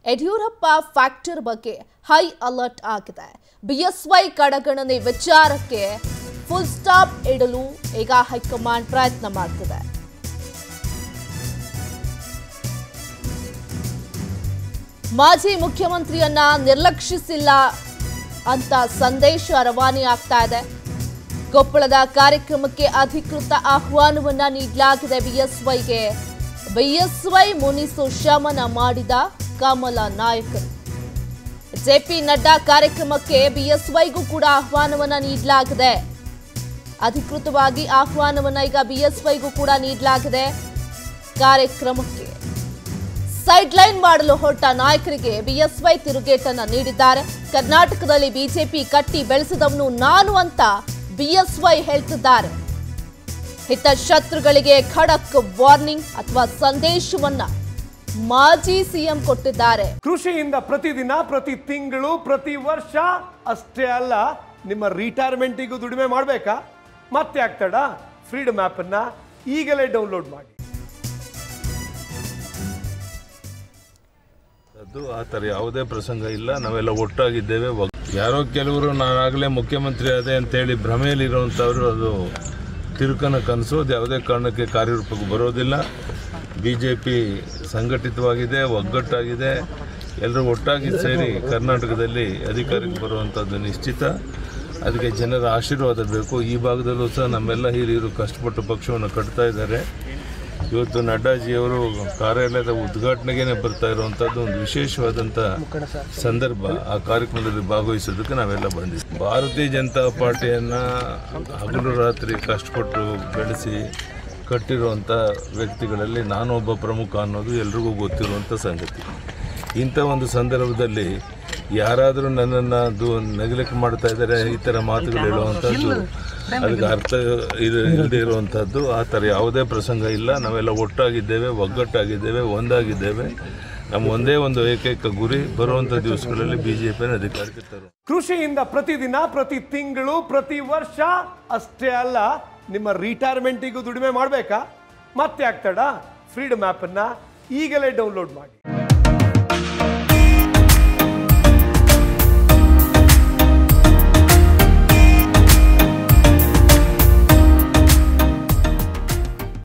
Yediyurappa factor ಬಗ್ಗೆ high alert ಆಗಿದೆ BSY ಕಡಗಣನೆ ವಿಚಾರಕ್ಕೆ ಫುಲ್ ಸ್ಟಾಪ್ ಇಡಲು ಈಗ ಹೈಕಮಾಂಡ್ ಪ್ರಯತ್ನ ಮಾಡ್ತಿದೆ ಮಾಜಿ ಮುಖ್ಯಮಂತ್ರಿಯನ್ನ ನಿರ್ಲಕ್ಷಿಸಿಲ್ಲ ಅಂತ ಸಂದೇಶ ರವಾನೆ ಆಗ್ತಾ ಇದೆ ಕೊಪ್ಪಳದ ಕಾರ್ಯಕ್ರಮಕ್ಕೆ ಅಧಿಕೃತ ಆಹ್ವಾನವನ್ನ ನೀಡಲಾಗಿದೆ ಬಿಎಸ್ವೈಗೆ ಬಿಎಸ್ವೈ ಮುನಿಸು ಶಮನ ಮಾಡಿದ ಕಮಲ ನಾಯಕರು ಜೆಪಿ ನಡ್ಡಾ ಕಾರ್ಯಕ್ರಮಕ್ಕೆ ಬಿಎಸ್ವೈಗೂ ಕೂಡ ಆಹ್ವಾನವನ್ನ ನೀಡಲಾಗಿದೆ ಅಧಿಕೃತವಾಗಿ ಆಹ್ವಾನವನ್ನ ಈಗ ಬಿಎಸ್ವೈಗೂ ಕೂಡ ನೀಡಲಾಗಿದೆ ಕಾರ್ಯಕ್ರಮಕ್ಕೆ ಸೈಡ್ಲೈನ್ ಮಾಡಲು ಹೊರಟ ನಾಯಕರಿಗೆ ಬಿಎಸ್ವೈ ತಿರುಗೇಟನ್ನ ನೀಡಿದ್ದಾರೆ ಕರ್ನಾಟಕದಲ್ಲಿ ಬಿಜೆಪಿ ಕಟ್ಟಿ ಬೆಳೆಸಿದವನು ನಾನು ಅಂತ ಬಿಎಸ್ವೈ ಹೇಳ್ತಿದ್ದಾರೆ ಹಿತಶತ್ರುಗಳಿಗೆ ಖಡಕ್ ವಾರ್ನಿಂಗ್ ಅಥವಾ ಸಂದೇಶವನ್ನ ಮಾಜಿ ಸಿಎಂ ಕೊಟ್ಟಿದ್ದಾರೆ ಕೃಷಿಯಿಂದ ಪ್ರತಿದಿನ ಪ್ರತಿ ತಿಂಗಳು ಪ್ರತಿ ವರ್ಷ ಅಷ್ಟೇ ಅಲ್ಲ ನಿಮ್ಮ ರಿಟೈರ್ಮೆಂಟಿಗೂ ದುಡಿಮೆ ಮಾಡಬೇಕಾ ಮತ್ತೆ ಆಗ್ತಡ ಫ್ರೀಡಮ್ ಆ್ಯಪನ್ನು ಈಗಲೇ ಡೌನ್ಲೋಡ್ ಮಾಡಿ ಅದು ಆ ಥರ ಯಾವುದೇ ಪ್ರಸಂಗ ಇಲ್ಲ ನಾವೆಲ್ಲ ಒಟ್ಟಾಗಿದ್ದೇವೆ ಒಗ್- ಯಾರೋ ಕೆಲವರು ನಾನಾಗಲೇ ಮುಖ್ಯಮಂತ್ರಿ ಆದೆ ಅಂತೇಳಿ ಭ್ರಮೆಯಲ್ಲಿರುವಂಥವ್ರು ಅದು ತಿರುಕನ ಕನಸು ಅದು ಯಾವುದೇ ಕಾರಣಕ್ಕೆ ಕಾರ್ಯರೂಪಕ್ಕೆ ಬರೋದಿಲ್ಲ ಬಿ ಜೆ ಪಿ ಸಂಘಟಿತವಾಗಿದೆ ಒಗ್ಗಟ್ಟಾಗಿದೆ ಎಲ್ಲರೂ ಒಟ್ಟಾಗಿ ಸೇರಿ ಕರ್ನಾಟಕದಲ್ಲಿ ಅಧಿಕಾರಕ್ಕೆ ಬರುವಂಥದ್ದು ನಿಶ್ಚಿತ ಅದಕ್ಕೆ ಜನರ ಆಶೀರ್ವಾದ ಬೇಕು ಈ ಭಾಗದಲ್ಲೂ ಸಹ ನಮ್ಮೆಲ್ಲ ಹಿರಿಯರು ಕಷ್ಟಪಟ್ಟು ಪಕ್ಷವನ್ನು ಕಟ್ತಾ ಇದ್ದಾರೆ ಇವತ್ತು ನಡ್ಡಾಜಿಯವರು ಕಾರ್ಯಾಲಯದ ಉದ್ಘಾಟನೆಗೆ ಬರ್ತಾ ಇರುವಂಥದ್ದು ಒಂದು ವಿಶೇಷವಾದಂಥ ಸಂದರ್ಭ ಆ ಕಾರ್ಯಕ್ರಮದಲ್ಲಿ ಭಾಗವಹಿಸೋದಕ್ಕೆ ನಾವೆಲ್ಲ ಬಂದಿದ್ದೀವಿ ಭಾರತೀಯ ಜನತಾ ಪಾರ್ಟಿಯನ್ನು ಹಗಲು ರಾತ್ರಿ ಕಷ್ಟಪಟ್ಟು ಬೆಳೆಸಿ ಕಟ್ಟಿರುವಂಥ ವ್ಯಕ್ತಿಗಳಲ್ಲಿ ನಾನೊಬ್ಬ ಪ್ರಮುಖ ಅನ್ನೋದು ಎಲ್ರಿಗೂ ಗೊತ್ತಿರುವಂಥ ಸಂಗತಿ ಇಂಥ ಒಂದು ಸಂದರ್ಭದಲ್ಲಿ ಯಾರಾದರೂ ನನ್ನನ್ನು ಅದು ನೆಗ್ಲೆಕ್ಟ್ ಮಾಡ್ತಾ ಇದ್ದಾರೆ ಈ ಥರ ಮಾತುಗಳು ಹೇಳುವಂಥದ್ದು ಅದಕ್ಕೆ ಅರ್ಥ ಇದು ಇಲ್ಲದೆ ಇರುವಂಥದ್ದು ಆ ಥರ ಯಾವುದೇ ಪ್ರಸಂಗ ಇಲ್ಲ ನಾವೆಲ್ಲ ಒಟ್ಟಾಗಿದ್ದೇವೆ ಒಗ್ಗಟ್ಟಾಗಿದ್ದೇವೆ ಒಂದಾಗಿದ್ದೇವೆ ನಮ್ಮ ಒಂದೇ ಒಂದು ಏಕೈಕ ಗುರಿ ಬರುವಂಥ ದಿವಸಗಳಲ್ಲಿ ಬಿ ಜೆ ಪಿನ ಅಧಿಕಾರಕ್ಕೆ ತರುವ ಕೃಷಿಯಿಂದ ಪ್ರತಿದಿನ ಪ್ರತಿ ತಿಂಗಳು ಪ್ರತಿ ವರ್ಷ ಅಷ್ಟೇ ಅಲ್ಲ ನಿಮ್ಮ ರಿಟೈರ್ಮೆಂಟಿಗೂ ದುಡಿಮೆ ಮಾಡಬೇಕಾ ಮತ್ತೆ ಆಗ್ತಡ ಫ್ರೀಡಮ್ ಆ್ಯಪನ್ನು ಈಗಲೇ ಡೌನ್ಲೋಡ್ ಮಾಡಿ